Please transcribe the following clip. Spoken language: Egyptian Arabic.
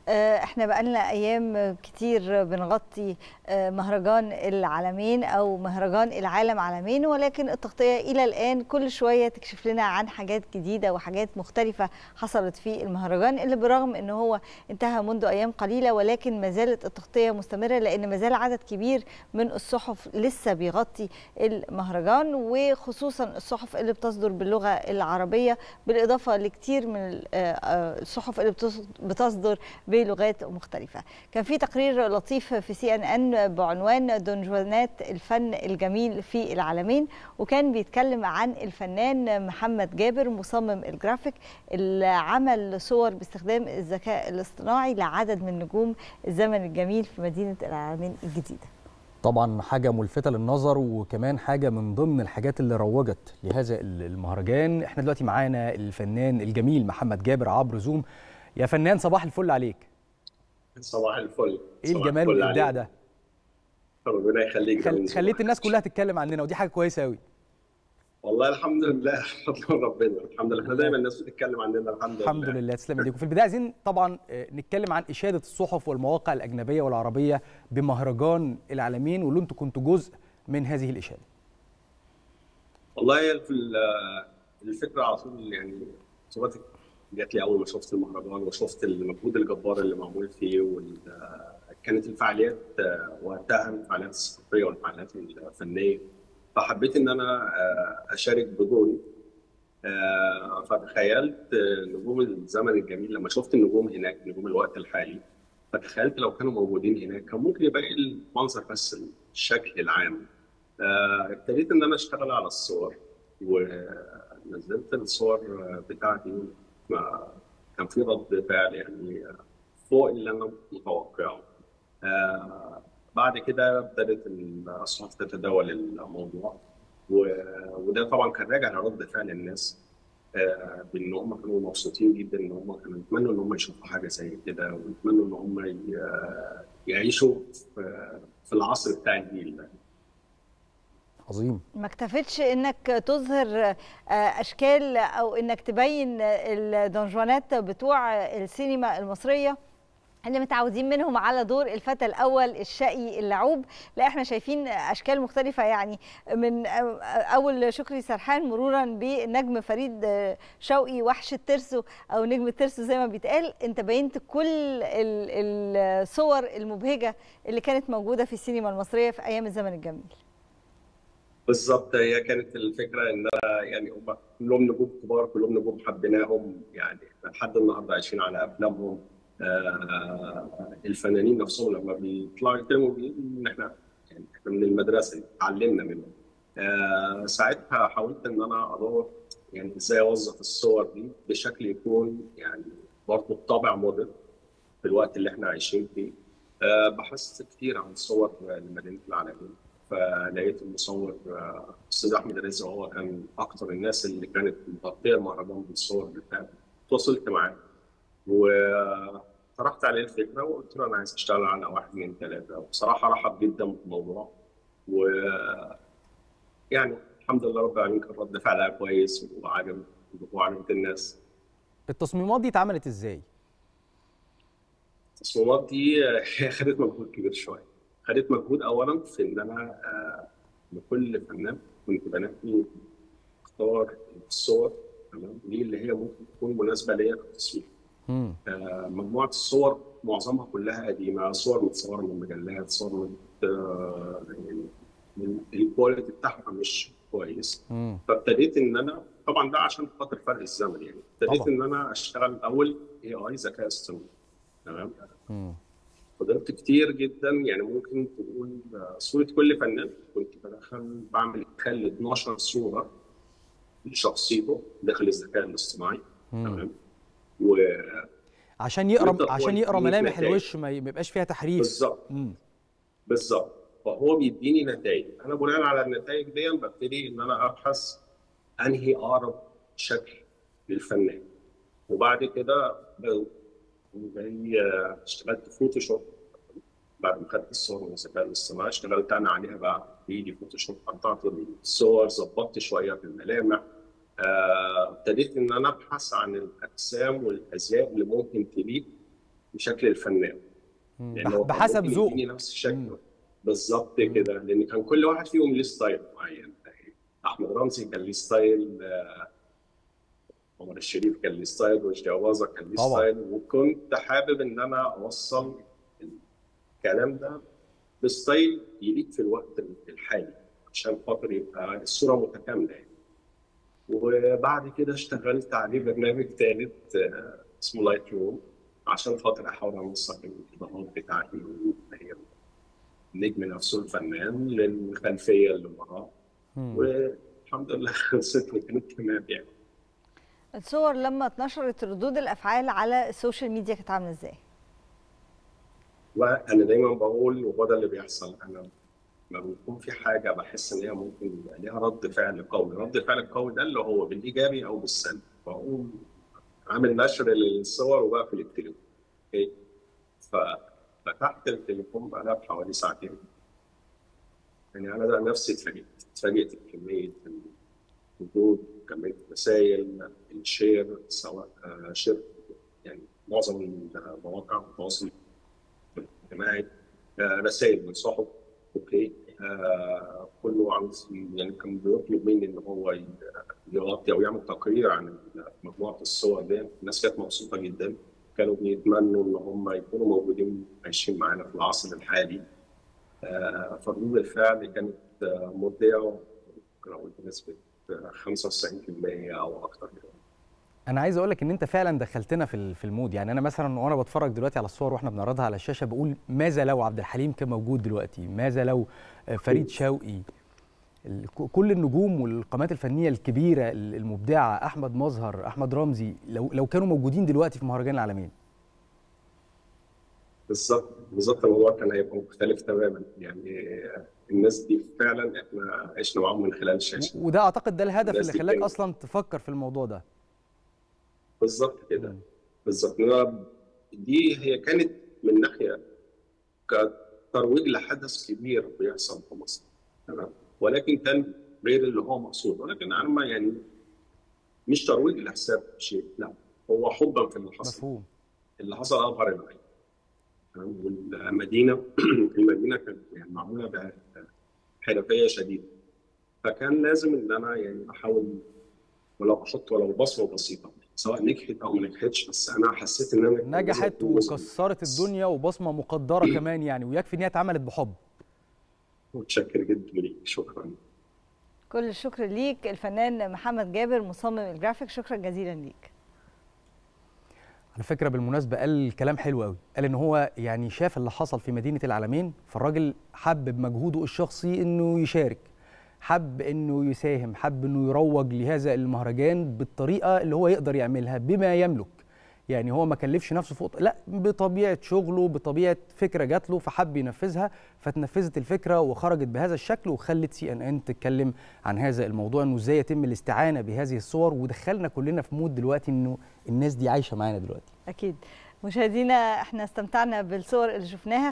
احنا بقالنا ايام كتير بنغطي مهرجان العالمين او مهرجان العالم عالمين ولكن التغطيه الى الان كل شويه تكشف لنا عن حاجات جديده وحاجات مختلفه حصلت في المهرجان اللي برغم ان هو انتهى منذ ايام قليله ولكن ما زالت التغطيه مستمره لان ما زال عدد كبير من الصحف لسه بيغطي المهرجان وخصوصا الصحف اللي بتصدر باللغه العربيه بالاضافه لكتير من الصحف اللي بتصدر بلغات مختلفة كان في تقرير لطيف في سي ان ان بعنوان دونجوانات الفن الجميل في العالمين وكان بيتكلم عن الفنان محمد جابر مصمم الجرافيك اللي عمل صور باستخدام الذكاء الاصطناعي لعدد من نجوم الزمن الجميل في مدينة العالمين الجديدة طبعا حاجة ملفتة للنظر وكمان حاجة من ضمن الحاجات اللي روجت لهذا المهرجان احنا دلوقتي معانا الفنان الجميل محمد جابر عبر زوم يا فنان صباح الفل عليك صباح الفل ايه الجمال والابداع ده ربنا يخليك خل... خليت الناس كلها تتكلم عننا ودي حاجه كويسه قوي والله الحمد لله فضل ربنا الحمد لله احنا دايما الناس بتتكلم عننا الحمد لله الحمد لله تسلم ايديك وفي البدايه عايزين طبعا نتكلم عن اشاده الصحف والمواقع الاجنبيه والعربيه بمهرجان العالمين واللي انتوا كنتوا جزء من هذه الاشاده والله في الفكره على طول يعني جات لي اول ما شفت المهرجان وشفت المجهود الجبار اللي معمول فيه وال... كانت الفعاليات وقتها الفعاليات الثقافيه والفعاليات الفنيه فحبيت ان انا اشارك بدوري فتخيلت نجوم الزمن الجميل لما شفت النجوم هناك نجوم الوقت الحالي فتخيلت لو كانوا موجودين هناك كان ممكن يبقى المنظر بس الشكل العام ابتديت ان انا اشتغل على الصور ونزلت الصور بتاعتي كان في رد فعل يعني فوق اللي انا متوقعه. آه بعد كده ابتدت الصحف تتداول الموضوع وده طبعا كان راجع لرد فعل الناس آه بان هم كانوا مبسوطين جدا ان هم كانوا يتمنوا ان هم يشوفوا حاجه زي كده ويتمنوا ان هم يعيشوا في العصر بتاع الجيل ده. عظيم ما اكتفتش انك تظهر اشكال او انك تبين الدونجوانات بتوع السينما المصريه اللي متعودين منهم على دور الفتى الاول الشقي اللعوب لا احنا شايفين اشكال مختلفه يعني من اول شكري سرحان مرورا بالنجم فريد شوقي وحش الترسو او نجم الترسو زي ما بيتقال انت بينت كل الصور المبهجه اللي كانت موجوده في السينما المصريه في ايام الزمن الجميل بالظبط هي كانت الفكره ان يعني هم كلهم نجوم كبار كلهم نجوم حبيناهم يعني لحد النهارده عايشين على افلامهم آه الفنانين نفسهم لما بيطلعوا يتكلموا ان احنا يعني احنا من المدرسه اتعلمنا منهم آه ساعتها حاولت ان انا ادور يعني ازاي اوظف الصور دي بشكل يكون يعني برضه بطابع مودرن في الوقت اللي احنا عايشين فيه آه بحثت كتير عن صور لمدينه العالمين فلقيت المصور استاذ احمد رزق هو كان اكثر الناس اللي كانت مغطيه المهرجان بالصور بتاعته تواصلت معاه وطرحت عليه الفكره وقلت له انا عايز اشتغل على واحد اثنين ثلاثه وبصراحه رحب جدا بالموضوع و يعني الحمد لله رب العالمين كان رد فعلها كويس وعجب وعجبت الناس التصميمات دي اتعملت ازاي؟ التصميمات دي خدت مجهود كبير شويه خدت مجهود اولا في ان انا لكل فنان كنت بنقي اختار الصور تمام دي اللي هي ممكن تكون مناسبه ليا كتصميم آه مجموعه الصور معظمها كلها قديمه صور متصوره من مجلات صور من آه يعني الكواليتي بتاعها مش كويس فابتديت ان انا طبعا ده عشان خاطر فرق الزمن يعني ابتديت ان انا اشتغل اول اي اي ذكاء اصطناعي تمام فضلت كتير جدا يعني ممكن تقول صوره كل فنان كنت بدخل بعمل خلي 12 صوره لشخصيته داخل الذكاء الاصطناعي تمام و عشان يقرا عشان يقرا ملامح الوش ما يبقاش فيها تحريف بالظبط بالظبط فهو بيديني نتائج انا بناء على النتائج دي ببتدي ان انا ابحث انهي اقرب شكل للفنان وبعد كده جاي اشتغلت فوتوشوب بعد ما خدت الصور من الذكاء الاصطناعي اشتغلت انا عليها بقى بايدي فوتوشوب قطعت الصور ظبطت شويه في الملامح ابتديت ان انا ابحث عن الاجسام والازياء اللي ممكن تليق بشكل الفنان مم. يعني بح- هو كان بحسب ممكن ذوقه يديني نفس الشكل مم. بالظبط كده لان كان كل واحد فيهم ليه ستايل معين احمد رمزي كان ليه ستايل آه، عمر الشريف كان ليه ستايل وجدي أباظة كان ليه طبعا. ستايل وكنت حابب ان انا اوصل الكلام ده بستايل يليق في الوقت الحالي عشان خاطر يبقى الصوره متكامله يعني. وبعد كده اشتغلت عليه برنامج ثالث آه، اسمه لايت روم عشان خاطر احاول انسق الاضاءات بتاعتي اللي هي النجم نفسه الفنان للخلفيه اللي وراه مم. والحمد لله خلصت وكانت تمام يعني الصور لما اتنشرت ردود الافعال على السوشيال ميديا كانت عامله ازاي وانا دايما بقول وهو ده اللي بيحصل انا لما بيكون في حاجه بحس ان هي ممكن يبقى ليها رد فعل قوي، رد الفعل القوي ده اللي هو بالايجابي او بالسلبي، بقوم عامل نشر للصور وبقفل التليفون. اوكي؟ ففتحت التليفون بعدها بحوالي ساعتين. يعني انا ده نفسي اتفاجئت، اتفاجئت بكميه الردود، كميه الرسائل، الشير سواء آه، شير يعني معظم مواقع التواصل الاجتماعي آه، رسائل من صحف اوكي آه كله عاوز يعني كان بيطلب مني ان هو ي- يغطي او يعمل تقرير عن مجموعه الصور دي الناس كانت مبسوطه جدا كانوا بيتمنوا ان هم يكونوا موجودين عايشين معانا في العصر الحالي آه فردود الفعل كانت آه، مبدعه ممكن اقول بنسبه آه، 95% او اكثر كمان انا عايز اقول لك ان انت فعلا دخلتنا في ال- في المود يعني انا مثلا وانا بتفرج دلوقتي على الصور واحنا بنعرضها على الشاشه بقول ماذا لو عبد الحليم كان موجود دلوقتي ماذا لو آه، فريد شوقي ال- ك- كل النجوم والقامات الفنيه الكبيره ال- المبدعه احمد مظهر احمد رمزي لو لو كانوا موجودين دلوقتي في مهرجان العالمين بالظبط بالظبط الموضوع كان هيبقى مختلف تماما يعني آه، الناس دي فعلا احنا عشنا معاهم من خلال الشاشه وده اعتقد ده الهدف الناس اللي دي خلاك كانت- اصلا تفكر في الموضوع ده بالظبط كده مم. بالظبط إنما دي هي كانت من ناحيه كترويج لحدث كبير بيحصل في مصر تمام ولكن كان غير اللي هو مقصود ولكن انا ما يعني مش ترويج لحساب شيء لا هو حبا في اللي حصل مفهوم اللي حصل اظهر العين تمام؟ والمدينه المدينه كانت يعني معموله بحرفيه شديده فكان لازم ان انا يعني احاول ولو احط ولو بصمه بسيطه سواء نجحت او ما نجحتش بس انا حسيت ان انا كان لازم نجحت أكون جزء وكسرت الدنيا وبصمه مقدره كمان يعني ويكفي ان هي اتعملت بحب متشكر جدا ليك شكرا كل الشكر ليك الفنان محمد جابر مصمم الجرافيك شكرا جزيلا ليك على فكره بالمناسبه قال كلام حلو قوي قال ان هو يعني شاف اللي حصل في مدينه العالمين فالراجل حب بمجهوده الشخصي انه يشارك حب انه يساهم حب انه يروج لهذا المهرجان بالطريقه اللي هو يقدر يعملها بما يملك يعني هو ما كلفش نفسه فوق لا بطبيعه شغله بطبيعه فكره جات له فحب ينفذها فتنفذت الفكره وخرجت بهذا الشكل وخلت سي ان ان تتكلم عن هذا الموضوع انه ازاي يتم الاستعانه بهذه الصور ودخلنا كلنا في مود دلوقتي انه الناس دي عايشه معانا دلوقتي اكيد مشاهدينا احنا استمتعنا بالصور اللي شفناها